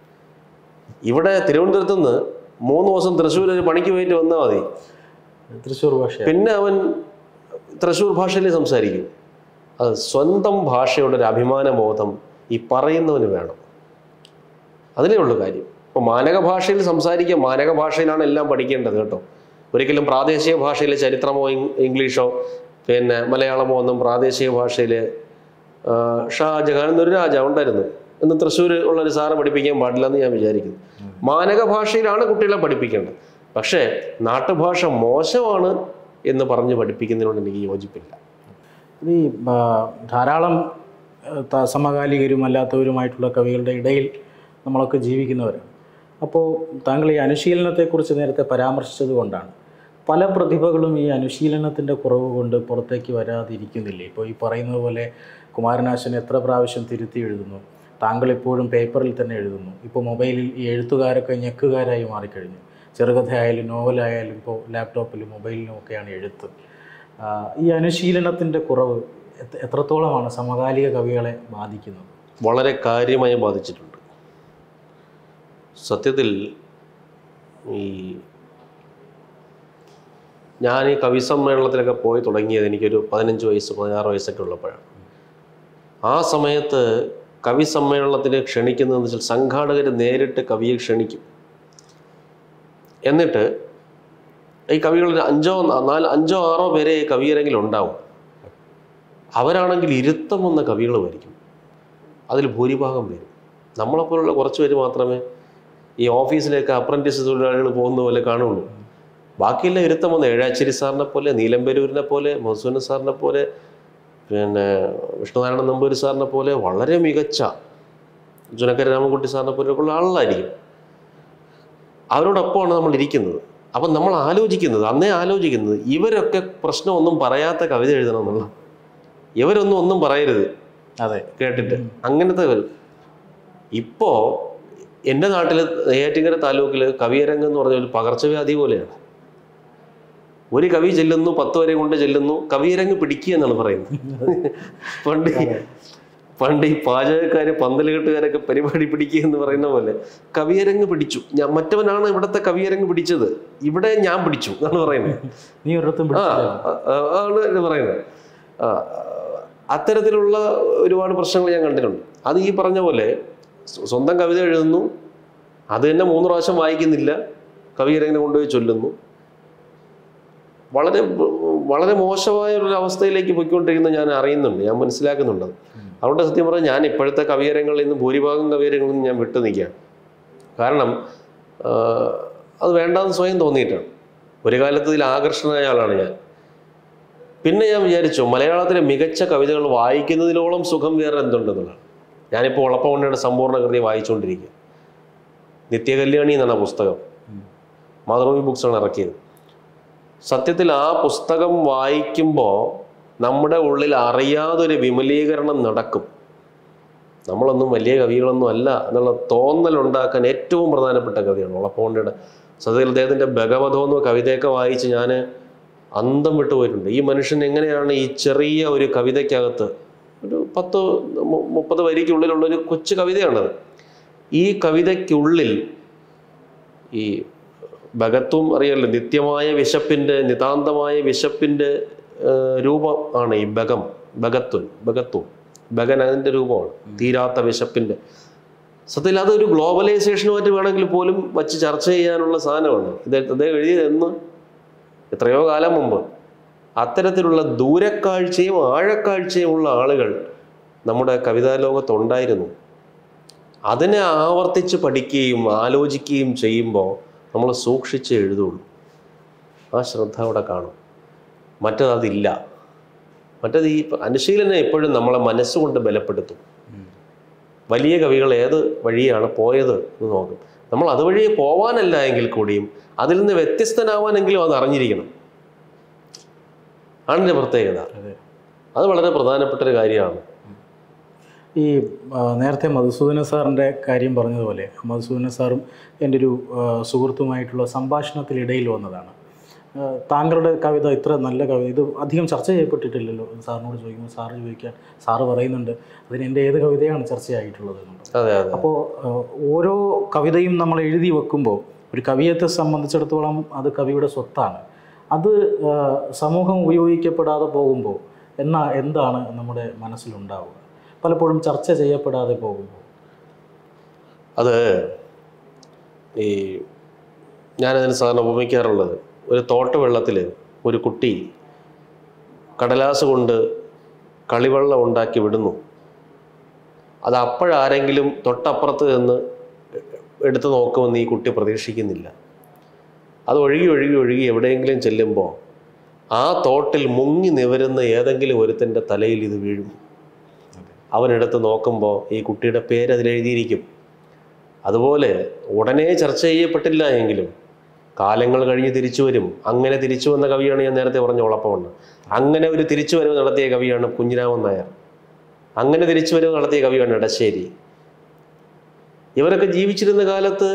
ഇവിടെ തിരുവനന്തപുരത്ത് നിന്ന് മൂന്ന് ദിവസം തൃശ്ശൂർ ഒരു പണിക്ക് പോയിട്ട് വന്നാൽ മതി തൃശ്ശൂർ ഭാഷ പിന്നെ അവൻ തൃശ്ശൂർ ഭാഷയിലേ സംസാരിക്കും അത് സ്വന്തം ഭാഷയുടെ ഒരു അഭിമാന ബോധം ഈ പറയുന്നവന് വേണം അതിലേ ഉള്ളൂ കാര്യം ഇപ്പോൾ മാനക ഭാഷയിൽ സംസാരിക്കുക മാനക ഭാഷയിലാണ് എല്ലാം പഠിക്കേണ്ടത് കേട്ടോ ഒരിക്കലും പ്രാദേശിക ഭാഷയിൽ ചരിത്രമോ ഇങ് ഇംഗ്ലീഷോ പിന്നെ മലയാളമോ ഒന്നും പ്രാദേശിക ഭാഷയിൽ ഷാജഹാൻ എന്നൊരു രാജാവ് ഉണ്ടായിരുന്നു എന്ന് തൃശ്ശൂർ ഉള്ളൊരു സാറ് പഠിപ്പിക്കാൻ പാടില്ല എന്ന് ഞാൻ വിചാരിക്കുന്നു മാനക ഭാഷയിലാണ് കുട്ടികളെ പഠിപ്പിക്കേണ്ടത് പക്ഷേ നാട്ടുഭാഷ മോശമാണ് എന്ന് പറഞ്ഞ് പഠിപ്പിക്കുന്നതിനോട് എനിക്ക് യോജിപ്പില്ല ഇത് ഈ ആ, ധാരാളം ആ, ത- സമകാലികരും അല്ലാത്തവരുമായിട്ടുള്ള കവികളുടെ ഇടയിൽ നമ്മളൊക്കെ ജീവിക്കുന്നവരാണ് അപ്പോൾ താങ്കൾ ഈ അനുശീലനത്തെക്കുറിച്ച് നേരത്തെ പരാമർശിച്ചത് കൊണ്ടാണ് പല പ്രതിഭകളും ഈ അനുശീലനത്തിൻ്റെ കുറവ് കൊണ്ട് പുറത്തേക്ക് വരാതിരിക്കുന്നില്ലേ ഇപ്പോൾ ഈ പറയുന്നത് പോലെ കുമാരനാശൻ എത്ര പ്രാവശ്യം തിരുത്തി എഴുതുന്നു താങ്കൾ ഇപ്പോഴും പേപ്പറിൽ തന്നെ എഴുതുന്നു ഇപ്പോൾ മൊബൈലിൽ ഈ എഴുത്തുകാരൊക്കെ ഞെക്കുകാരായി മാറിക്കഴിഞ്ഞു ചെറുകഥയായാലും നോവലായാലും ഇപ്പോൾ ലാപ്ടോപ്പിലും മൊബൈലിലും ഒക്കെയാണ് എഴുത്ത് ആ, ഈ അനുശീലനത്തിൻ്റെ കുറവ് എത്ര- എത്രത്തോളമാണ് സമകാലിക കവികളെ ബാധിക്കുന്നത് വളരെ കാര്യമായി ബാധിച്ചിട്ടുണ്ട് സത്യത്തിൽ ഈ ഞാൻ ഈ കവി സമ്മേളനത്തിലൊക്കെ പോയി തുടങ്ങിയത് എനിക്കൊരു പതിനഞ്ച് വയസ്സ് പതിനാറ് വയസ്സൊക്കെ ഉള്ളപ്പോഴാണ് ആ സമയത്ത് കവി സമ്മേളനത്തിന് ക്ഷണിക്കുന്നതെന്ന് വെച്ചാൽ സംഘാടകർ നേരിട്ട് കവിയെ ക്ഷണിക്കും എന്നിട്ട് ഈ കവികളിൽ അഞ്ചോ നാല് അഞ്ചോ ആറോ പേരെ ഈ കവിയരങ്ങിൽ ഉണ്ടാവും അവരാണെങ്കിൽ ഇരുത്തം വന്ന കവികൾ വരിക്കും അതിൽ ഭൂരിഭാഗം പേരും നമ്മളെപ്പോലുള്ള കുറച്ച് പേര് മാത്രമേ ഈ ഓഫീസിലേക്ക് അപ്രൻറ്റീസ് തൊഴിലാളികൾ പോകുന്ന പോലെ കാണുള്ളൂ ബാക്കിയെല്ലാം ഇരുത്തം വന്ന ഏഴാച്ചേരി സാറിനെ പോലെ നീലംപെരൂരിനെ പോലെ മധുസൂന സാറിനെ പോലെ പിന്നെ വിഷ്ണുനാരായണ നമ്പൂരി സാറിനെ പോലെ വളരെ മികച്ച ചുനക്കര രാമൻകുട്ടി സാറിനെ പോലെയൊക്കെയുള്ള ആളുകളായിരിക്കും അവരോടൊപ്പമാണ് നമ്മൾ ഇരിക്കുന്നത് അപ്പം നമ്മൾ ആലോചിക്കുന്നത് അന്നേ ആലോചിക്കുന്നത് ഇവരൊക്കെ പ്രശ്നമൊന്നും പറയാത്ത കവിത എഴുതണം എന്നുള്ള ഇവരൊന്നും ഒന്നും പറയരുത് അതെ കേട്ടിട്ട് അങ്ങനത്തെ ഒരു ഇപ്പോൾ എൻ്റെ നാട്ടിൽ നെയ്യാറ്റിങ്കര താലൂക്കിൽ കവിയരങ്ങ് എന്ന് പറഞ്ഞ ഒരു പകർച്ചവ്യാധി പോലെയാണ് ഒരു കവി ചെല്ലുന്നു പത്ത് വരെ കൊണ്ട് ചെല്ലുന്നു കവിയരങ്ങ് പിടിക്കുക എന്നാണ് പറയുന്നത് പണ്ട് ഈ- പണ്ട് ഈ പാചകക്കാര് പന്തലുകെട്ടുകാരൊക്കെ പരിപാടി പിടിക്കുക എന്ന് പറയുന്ന പോലെ കവിയരങ്ങ് പിടിച്ചു ഞാൻ മറ്റവനാണ് ഇവിടുത്തെ കവിയരങ്ങ് പിടിച്ചത് ഇവിടെ ഞാൻ പിടിച്ചു എന്നാണ് പറയുന്നത് നീ ഒരിടത്തും ആ പിടിച്ചില്ല ആ, ആണ് ഇത് പറയുന്നത് ആ അത്തരത്തിലുള്ള ഒരുപാട് പ്രശ്നങ്ങൾ ഞാൻ കണ്ടിട്ടുണ്ട് അത് ഈ പറഞ്ഞ പോലെ സ്വ- സ്വന്തം കവിത എഴുതുന്നു അത് തന്നെ മൂന്ന് പ്രാവശ്യം വായിക്കുന്നില്ല കവിയരങ്ങനെ കൊണ്ടുപോയി ചൊല്ലുന്നു വളരെ വളരെ മോശമായ ഒരു അവസ്ഥയിലേക്ക് പോയിക്കൊണ്ടിരിക്കുന്നത് ഞാൻ അറിയുന്നുണ്ട് ഞാൻ മനസ്സിലാക്കുന്നുണ്ട് അത്. അതുകൊണ്ട് സത്യം പറഞ്ഞാൽ ഞാൻ ഇപ്പോഴത്തെ കവിയരങ്ങളിൽ നിന്ന് ഭൂരിഭാഗം കവിയരങ്ങളിൽ നിന്ന് ഞാൻ വിട്ടു നിൽക്കുകയാണ് കാരണം ആ, അത് വേണ്ടാന്ന് സ്വയം തോന്നിയിട്ടാണ് ഒരു കാലത്ത് ഇതിൽ ആകർഷണമായ ആളാണ് ഞാൻ പിന്നെ ഞാൻ വിചാരിച്ചു മലയാളത്തിലെ മികച്ച കവിതകൾ വായിക്കുന്നതിനോളം സുഖം വേറെ എന്തുണ്ടെന്നുള്ളതാണ് ഞാനിപ്പോൾ ഉളപ്പമണ്ണയുടെ സമ്പൂർണ്ണ കൃതി വായിച്ചുകൊണ്ടിരിക്കുക നിത്യകല്യാണി എന്നാണ് ആ പുസ്തകം മാതൃഭൂമി ബുക്സാണ് ഇറക്കിയത് സത്യത്തിൽ ആ പുസ്തകം വായിക്കുമ്പോൾ നമ്മുടെ ഉള്ളിൽ അറിയാതൊരു വിമലീകരണം നടക്കും നമ്മളൊന്നും വലിയ കവികളൊന്നും അല്ല എന്നുള്ള തോന്നലുണ്ടാക്കാൻ ഏറ്റവും പ്രധാനപ്പെട്ട കവിയാണ് ഉളപ്പമണ്ണയുടെ സത്യത്തിൽ അദ്ദേഹത്തിൻ്റെ ഭഗവതോ എന്ന കവിതയൊക്കെ വായിച്ച് ഞാൻ അന്തം വിട്ടുപോയിട്ടുണ്ട് ഈ മനുഷ്യൻ എങ്ങനെയാണ് ഈ ചെറിയ ഒരു കവിതയ്ക്കകത്ത് ഒരു പത്ത് മു- മുപ്പത് വരിക്കുള്ളിലുള്ള ഒരു കൊച്ചു കവിതയാണത് ഈ കവിതയ്ക്കുള്ളിൽ ഈ ഭഗത്വം അറിയാലോ നിത്യമായ വിശപ്പിൻ്റെ നിതാന്തമായ വിശപ്പിൻ്റെ ഏഹ്, രൂപം ആണ് ഈ ഭഗം ഭഗത്വൻ ഭഗത്വം ഭഗൻ അതിൻ്റെ രൂപമാണ് തീരാത്ത വിശപ്പിൻ്റെ സത്യത്തിൽ അതൊരു ഗ്ലോബലൈസേഷനുമായിട്ട് വേണമെങ്കിൽ പോലും വച്ച് ചർച്ച ചെയ്യാനുള്ള സാധനമാണ് ഇത് അദ്ദേഹം എഴുതിയത് എന്ന് എത്രയോ കാലം മുമ്പ് അത്തരത്തിലുള്ള ദൂരക്കാഴ്ചയും ആഴക്കാഴ്ചയും ഉള്ള ആളുകൾ നമ്മുടെ കവിതാ ലോകത്തുണ്ടായിരുന്നു അതിനെ ആവർത്തിച്ച് പഠിക്കുകയും ആലോചിക്കുകയും ചെയ്യുമ്പോൾ നമ്മൾ സൂക്ഷിച്ച് എഴുതുള്ളൂ ആ ശ്രദ്ധ അവിടെ കാണും മറ്റത് അതില്ല മറ്റത് ഈ അനുശീലനം എപ്പോഴും നമ്മളെ മനസ്സുകൊണ്ട് ബലപ്പെടുത്തും വലിയ കവികൾ ഏത് വഴിയാണ് പോയത് എന്ന് നോക്കും നമ്മൾ അതുവഴിയെ പോവാനല്ല എങ്കിൽ കൂടിയും അതിൽ നിന്ന് വ്യത്യസ്തനാവാനെങ്കിലും അത് അറിഞ്ഞിരിക്കണം ആണ് എൻ്റെ പ്രത്യേകത അതെ അത് വളരെ പ്രധാനപ്പെട്ട ഒരു കാര്യമാണ് ഈ ആ, നേരത്തെ മധുസൂദന സാറിൻ്റെ കാര്യം പറഞ്ഞതുപോലെ മധുസൂദന സാറും എൻ്റെ ഒരു ആ, സുഹൃത്തുമായിട്ടുള്ള സംഭാഷണത്തിനിടയിൽ വന്നതാണ് ആ, താങ്കളുടെ കവിത ഇത്ര നല്ല കവിത ഇത് അധികം ചർച്ച ചെയ്യപ്പെട്ടിട്ടില്ലല്ലോ സാറിനോട് ചോദിക്കുമ്പോൾ സാറ് ചോദിക്കാൻ സാറ് പറയുന്നുണ്ട് അതിന് എൻ്റെ ഏത് കവിതയാണ് ചർച്ചയായിട്ടുള്ളത് എന്നുള്ളത് അതെ അതെ അപ്പോൾ ഓരോ കവിതയും നമ്മൾ എഴുതി വെക്കുമ്പോൾ ഒരു കവിയത്തെ സംബന്ധിച്ചിടത്തോളം അത് കവിയുടെ സ്വത്താണ് അത് ആ, സമൂഹം ഉപയോഗിക്കപ്പെടാതെ പോകുമ്പോൾ എന്നാ എന്താണ് നമ്മുടെ മനസ്സിലുണ്ടാവുക പലപ്പോഴും ചർച്ച ചെയ്യപ്പെടാതെ പോകുമ്പോൾ അത് ഈ ഞാനതിന് സാധാരണ ഉപമിക്കാറുള്ളത് ഒരു തോട്ട വെള്ളത്തിൽ ഒരു കുട്ടി കടലാസ് കൊണ്ട് കളിവെള്ളം ഉണ്ടാക്കി വിടുന്നു അത് അപ്പോഴാരെങ്കിലും തൊട്ടപ്പുറത്ത് നിന്ന് എടുത്തു നോക്കുമെന്ന് ഈ കുട്ടി പ്രതീക്ഷിക്കുന്നില്ല അത് ഒഴുകി ഒഴുകി ഒഴുകി എവിടെയെങ്കിലും ചെല്ലുമ്പോൾ ആ തോട്ടിൽ മുങ്ങി നിവരുന്ന ഏതെങ്കിലും ഒരുത്തൻ്റെ തലയിൽ ഇത് വീഴും അവനെടുത്ത് നോക്കുമ്പോൾ ഈ കുട്ടിയുടെ പേര് അതിലെഴുതിയിരിക്കും അതുപോലെ ഉടനെ ചർച്ച ചെയ്യപ്പെട്ടില്ല എങ്കിലും കാലങ്ങൾ കഴിഞ്ഞ് തിരിച്ചു വരും അങ്ങനെ തിരിച്ചു വന്ന കവിയാണ് ഞാൻ നേരത്തെ പറഞ്ഞ ഉളപ്പമുണ്ട് അങ്ങനെ ഒരു തിരിച്ചുവരവ് നടത്തിയ കവിയാണ് കുഞ്ഞിരാമൻ നായർ അങ്ങനെ തിരിച്ചുവരവ് നടത്തിയ കവിയാണ് ഇടശ്ശേരി ഇവരൊക്കെ ജീവിച്ചിരുന്ന കാലത്ത്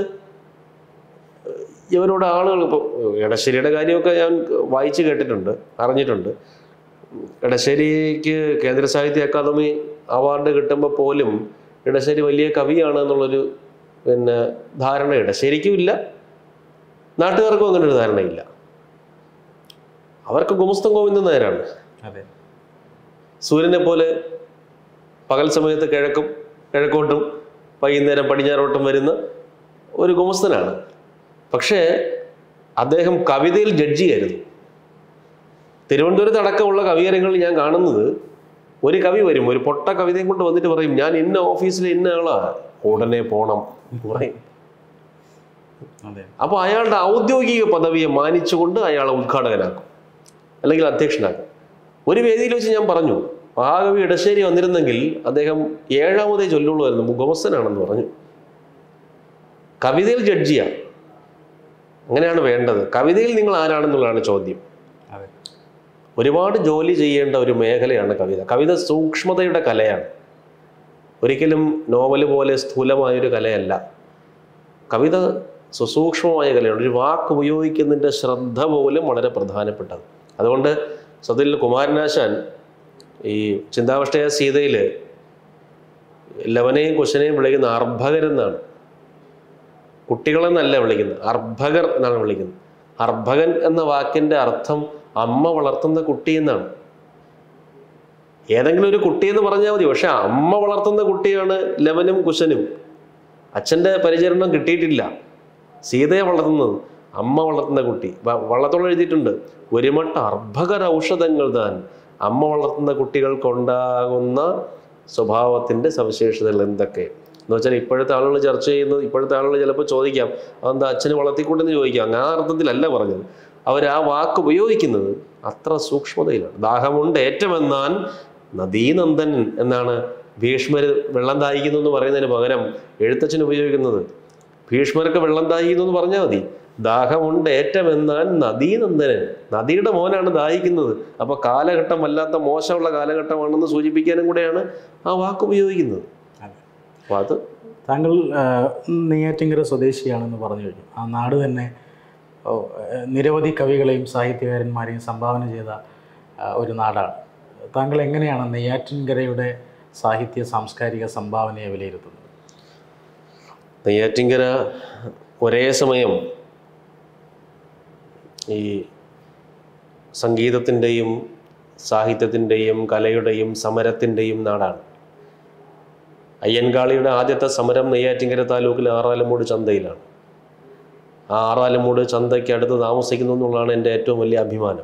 ഇവരോട് ആളുകൾ ഇപ്പോൾ ഇടശ്ശേരിയുടെ കാര്യമൊക്കെ ഞാൻ വായിച്ച് കേട്ടിട്ടുണ്ട് അറിഞ്ഞിട്ടുണ്ട് ഇടശ്ശേരിക്ക് കേന്ദ്ര സാഹിത്യ അക്കാദമി അവാർഡ് കിട്ടുമ്പോൾ പോലും ഇടശ്ശേരി വലിയ കവിയാണ് എന്നുള്ളൊരു പിന്നെ ധാരണ ഇടശ്ശേരിക്കും ഇല്ല നാട്ടുകാർക്കും അങ്ങനെ ഒരു ധാരണയില്ല അവർക്ക് ഗുമസ്തം ഗോവിന്ദൻ നായരാണ് അതെ സൂര്യനെ പോലെ പകൽ സമയത്ത് കിഴക്കും കിഴക്കോട്ടും വൈകുന്നേരം പടിഞ്ഞാറോട്ടും വരുന്ന ഒരു ഗുമസ്തനാണ് പക്ഷേ അദ്ദേഹം കവിതയിൽ ജഡ്ജിയായിരുന്നു തിരുവനന്തപുരത്ത് അടക്കമുള്ള കവിയരങ്ങളിൽ ഞാൻ കാണുന്നത് ഒരു കവി വരും ഒരു പൊട്ട കവിതയും കൊണ്ട് വന്നിട്ട് പറയും ഞാൻ ഇന്ന ഓഫീസിൽ ഇന്ന ആളാ ഉടനെ പോണം എന്ന് പറയും അതെ അപ്പോൾ അയാളുടെ ഔദ്യോഗിക പദവിയെ മാനിച്ചുകൊണ്ട് അയാളെ ഉദ്ഘാടകനാക്കും അല്ലെങ്കിൽ അധ്യക്ഷനാക്കും ഒരു വേദിയിൽ വെച്ച് ഞാൻ പറഞ്ഞു മഹാകവി ഇടശ്ശേരി വന്നിരുന്നെങ്കിൽ അദ്ദേഹം ഏഴാമതേ ചൊല്ലുള്ളായിരുന്നു മുഖമസ്തനാണെന്ന് പറഞ്ഞു കവിതയിൽ ജഡ്ജിയാണ് അങ്ങനെയാണ് വേണ്ടത് കവിതയിൽ നിങ്ങൾ ആരാണെന്നുള്ളതാണ് ചോദ്യം അതെ ഒരുപാട് ജോലി ചെയ്യേണ്ട ഒരു മേഖലയാണ് കവിത കവിത സൂക്ഷ്മതയുടെ കലയാണ് ഒരിക്കലും നോവൽ പോലെ സ്ഥൂലമായൊരു കലയല്ല കവിത സുസൂക്ഷ്മമായ കലയാണ് ഒരു വാക്ക് ഉപയോഗിക്കുന്നതിൻ്റെ ശ്രദ്ധ പോലും വളരെ പ്രധാനപ്പെട്ടത് അതുകൊണ്ട് സതിൽ കുമാരനാശാൻ ഈ ചിന്താവഷ്ടയ സീതയിൽ ലവനെയും കുശനെയും വിളിക്കുന്ന അർഭകരെന്നാണ് കുട്ടികളെന്നല്ല വിളിക്കുന്നത് അർഭകർ എന്നാണ് വിളിക്കുന്നത് അർഭകൻ എന്ന വാക്കിൻ്റെ അർത്ഥം അമ്മ വളർത്തുന്ന കുട്ടി എന്നാണ് ഏതെങ്കിലും ഒരു കുട്ടി എന്ന് പറഞ്ഞാൽ മതി പക്ഷെ അമ്മ വളർത്തുന്ന കുട്ടിയാണ് ലവനും കുശനും അച്ഛൻ്റെ പരിചരണം കിട്ടിയിട്ടില്ല സീതയെ വളർത്തുന്നത് അമ്മ വളർത്തുന്ന കുട്ടി വ- വള്ളത്തോളം എഴുതിയിട്ടുണ്ട് ഒരു മട്ട അർഭകർ ഔഷധങ്ങൾ താൻ അമ്മ വളർത്തുന്ന കുട്ടികൾക്കുണ്ടാകുന്ന സ്വഭാവത്തിൻ്റെ സവിശേഷതകൾ എന്തൊക്കെ എന്ന് വെച്ചാൽ ഇപ്പോഴത്തെ ആളുകൾ ചർച്ച ചെയ്യുന്നത് ഇപ്പോഴത്തെ ആളുകൾ ചിലപ്പോൾ ചോദിക്കാം അതെന്താ അച്ഛന് വളർത്തിക്കൂടെന്ന് ചോദിക്കാം അങ്ങ് ആ അർത്ഥത്തിലല്ല പറഞ്ഞത് അവർ ആ വാക്ക് ഉപയോഗിക്കുന്നത് അത്ര സൂക്ഷ്മതയിലാണ് ദാഹമുണ്ട് ഏറ്റമെന്നാൻ നദീനന്ദൻ എന്നാണ് ഭീഷ്മർ വെള്ളം ദാഹിക്കുന്നു എന്ന് പറയുന്നതിന് പകരം എഴുത്തച്ഛൻ ഉപയോഗിക്കുന്നത് ഭീഷ്മർക്ക് വെള്ളം ദാഹിക്കുന്നു എന്ന് പറഞ്ഞാൽ മതി ദാഹമുണ്ട് ഏറ്റമെന്നാൻ നദീനന്ദനൻ നദിയുടെ മോനാണ് ദാഹിക്കുന്നത് അപ്പോൾ കാലഘട്ടം വല്ലാത്ത മോശമുള്ള കാലഘട്ടമാണെന്ന് സൂചിപ്പിക്കാനും കൂടെയാണ് ആ വാക്ക് ഉപയോഗിക്കുന്നത് അതെ അപ്പോൾ അത് താങ്കൾ ആ, നെയ്യാറ്റിങ്കര സ്വദേശിയാണെന്ന് പറഞ്ഞു കഴിഞ്ഞു ആ നാട് തന്നെ ഓ, ഏ, നിരവധി കവികളെയും സാഹിത്യകാരന്മാരെയും സംഭാവന ചെയ്ത ആ, ഒരു നാടാണ് താങ്കൾ എങ്ങനെയാണ് നെയ്യാറ്റിൻകരയുടെ സാഹിത്യ സാംസ്കാരിക സംഭാവനയെ വിലയിരുത്തുന്നത് നെയ്യാറ്റിങ്കര ഒരേ സമയം ഈ സംഗീതത്തിൻ്റെയും സാഹിത്യത്തിൻ്റെയും കലയുടെയും സമരത്തിൻ്റെയും നാടാണ് അയ്യൻകാളിയുടെ ആദ്യത്തെ സമരം നെയ്യാറ്റിങ്കര താലൂക്കിൽ ആറാലമൂട് ചന്തയിലാണ് ആ ആറാലമൂട് ചന്തയ്ക്ക് അടുത്ത് താമസിക്കുന്നു എന്നുള്ളതാണ് എൻ്റെ ഏറ്റവും വലിയ അഭിമാനം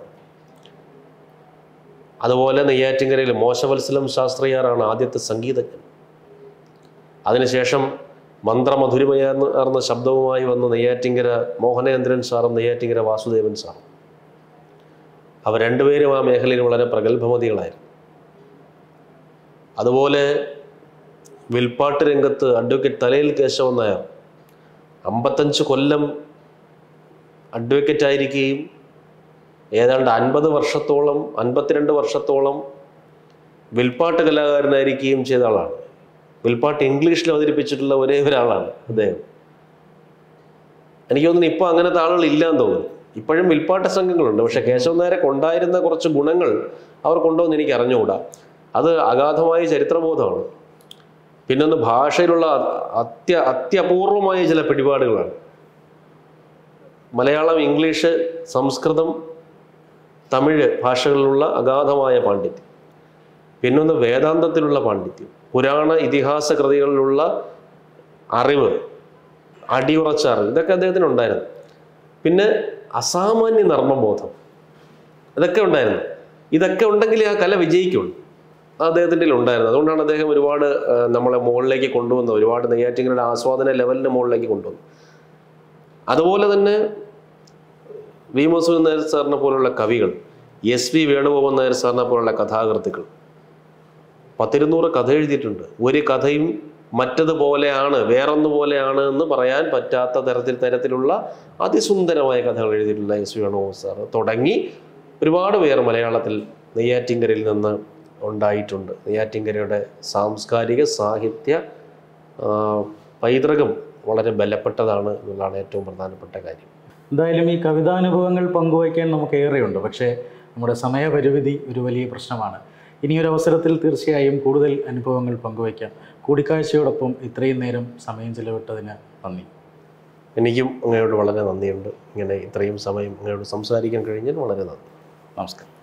അതുപോലെ നെയ്യാറ്റിങ്കരയിൽ മോശവത്സലം ശാസ്ത്രിയാറാണ് ആദ്യത്തെ സംഗീതജ്ഞൻ അതിനുശേഷം മന്ത്രമധുരമയാർന്ന ശബ്ദവുമായി വന്ന നെയ്യാറ്റിങ്കര മോഹനേന്ദ്രൻ സാറും നെയ്യാറ്റിങ്കര വാസുദേവൻ സാറും അവർ രണ്ടുപേരും ആ മേഖലയിൽ വളരെ പ്രഗത്ഭമതികളായിരുന്നു അതുപോലെ വിൽപ്പാട്ട് രംഗത്ത് അഡ്വക്കേറ്റ് തലയിൽ കേശവൻ നായർ അമ്പത്തഞ്ച് കൊല്ലം അഡ്വക്കേറ്റ് ആയിരിക്കുകയും ഏതാണ്ട് അൻപത് വർഷത്തോളം അൻപത്തിരണ്ട് വർഷത്തോളം വിൽപ്പാട്ട് കലാകാരനായിരിക്കുകയും ചെയ്ത ആളാണ് വിൽപ്പാട്ട് ഇംഗ്ലീഷിൽ അവതരിപ്പിച്ചിട്ടുള്ള ഒരേ ഒരാളാണ് അദ്ദേഹം എനിക്ക് തോന്നുന്നു ഇപ്പോൾ അങ്ങനത്തെ ആളുകൾ ഇല്ലാന്ന് തോന്നുന്നു ഇപ്പോഴും വിൽപ്പാട്ട സംഘങ്ങളുണ്ട് പക്ഷേ കേശവൻ നായരെ കൊണ്ടായിരുന്ന കുറച്ച് ഗുണങ്ങൾ അവർ കൊണ്ടുവന്ന് എനിക്ക് അറിഞ്ഞുകൂടാ അത് അഗാധമായ ചരിത്രബോധമാണ് പിന്നൊന്ന് ഭാഷയിലുള്ള അത്യ അത്യപൂർവമായ ചില പിടിപാടുകളാണ് മലയാളം ഇംഗ്ലീഷ് സംസ്കൃതം തമിഴ് ഭാഷകളിലുള്ള അഗാധമായ പാണ്ഡിത്യം പിന്നൊന്ന് വേദാന്തത്തിലുള്ള പാണ്ഡിത്യം പുരാണ ഇതിഹാസ കൃതികളിലുള്ള അറിവ് അടിയുറച്ച അറിവ് ഇതൊക്കെ അദ്ദേഹത്തിന് ഉണ്ടായിരുന്നു പിന്നെ അസാമാന്യ നർമ്മബോധം ഇതൊക്കെ ഉണ്ടായിരുന്നു ഇതൊക്കെ ഉണ്ടെങ്കിലേ ആ കല വിജയിക്കുള്ളൂ അത് അദ്ദേഹത്തിൻ്റെ ഉണ്ടായിരുന്നു അതുകൊണ്ടാണ് അദ്ദേഹം ഒരുപാട് ആ, നമ്മളെ മുകളിലേക്ക് കൊണ്ടുവന്നത് ഒരുപാട് നെയ്യാറ്റിങ്ങളുടെ ആസ്വാദന ലെവലിന് മുകളിലേക്ക് കൊണ്ടുവന്നു അതുപോലെ തന്നെ വി മസൂദ് നായർ സാറിനെ പോലുള്ള കവികൾ എസ് വി വേണുഗോപൻ നായർ സാറിനെ പോലുള്ള കഥാകൃത്തുക്കൾ പത്തിരുന്നൂറ് കഥ എഴുതിയിട്ടുണ്ട് ഒരു കഥയും മറ്റതുപോലെയാണ് വേറൊന്നു പോലെയാണ് എന്ന് പറയാൻ പറ്റാത്ത തരത്തിൽ തരത്തിലുള്ള അതിസുന്ദരമായ കഥകൾ എഴുതിയിട്ടുള്ള എസ് വി വേണുഗോപൻ സാർ തുടങ്ങി ഒരുപാട് പേർ മലയാളത്തിൽ നെയ്യാറ്റിങ്കരയിൽ നിന്ന് ഉണ്ടായിട്ടുണ്ട് നെയ്യാറ്റിങ്കരയുടെ സാംസ്കാരിക സാഹിത്യ ആ, പൈതൃകം വളരെ ബലപ്പെട്ടതാണ് എന്നുള്ളതാണ് ഏറ്റവും പ്രധാനപ്പെട്ട കാര്യം എന്തായാലും ഈ കവിതാനുഭവങ്ങൾ പങ്കുവയ്ക്കാൻ നമുക്ക് ഏറെയുണ്ട് പക്ഷേ നമ്മുടെ സമയപരിമിതി ഒരു വലിയ പ്രശ്നമാണ് ഇനിയൊരു അവസരത്തിൽ തീർച്ചയായും കൂടുതൽ അനുഭവങ്ങൾ പങ്കുവയ്ക്കാം കൂടിക്കാഴ്ചയോടൊപ്പം ഇത്രയും നേരം സമയം ചിലവിട്ടതിന് നന്ദി എനിക്കും അങ്ങയോട് വളരെ നന്ദിയുണ്ട് ഇങ്ങനെ ഇത്രയും സമയം അങ്ങയോട് സംസാരിക്കാൻ കഴിഞ്ഞാൽ വളരെ നന്ദി നമസ്കാരം